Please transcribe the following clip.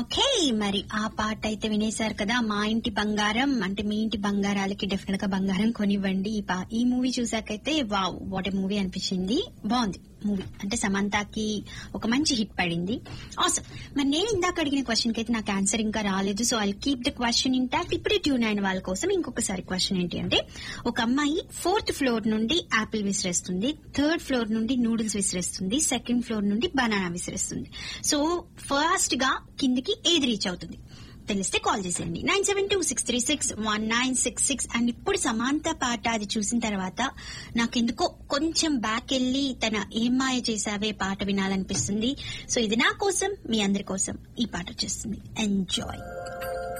okay మరి ఆ పాట అయితే వినేశారు కదా మా ఇంటి బంగారం అంటే మీ ఇంటి బంగారాలకి డెఫినెట్ గా బంగారం కొనివ్వండి ఈ పా- ఈ మూవీ చూసాకైతే వావ్ వాట్ ఏ మూవీ అనిపించింది బాగుంది మూవీ అంటే సమంతకి ఒక మంచి హిట్ పడింది ఆసమ్ మరి నేను ఇందాక అడిగిన క్వశ్చన్ కి అయితే నాకు ఆన్సర్ ఇంకా రాలేదు so I keep the question intact ఇప్పుడే ట్యూన్ అయిన వాళ్ళ కోసం ఇంకొకసారి క్వశ్చన్ ఏంటి అంటే ఒక అమ్మాయి ఫోర్త్ ఫ్లోర్ నుండి యాపిల్ విసిరేస్తుంది థర్డ్ ఫ్లోర్ నుండి నూడిల్స్ విసిరేస్తుంది సెకండ్ ఫ్లోర్ నుండి బనానా విసిరేస్తుంది సో ఫస్ట్ గా కిందికి ఏది రీచ్ అవుతుంది తెలిస్తే కాల్ చేసేయండి nine seven two six three six one nine six six and ఇప్పుడు సమాంత పాట అది చూసిన తర్వాత నాకెందుకో కొంచెం బ్యాక్ వెళ్ళి తన ఏం మాయ చేసావే పాట వినాలనిపిస్తుంది సో ఇది నా కోసం మీ అందరి కోసం ఈ పాట వచ్చేస్తుంది ఎంజాయ్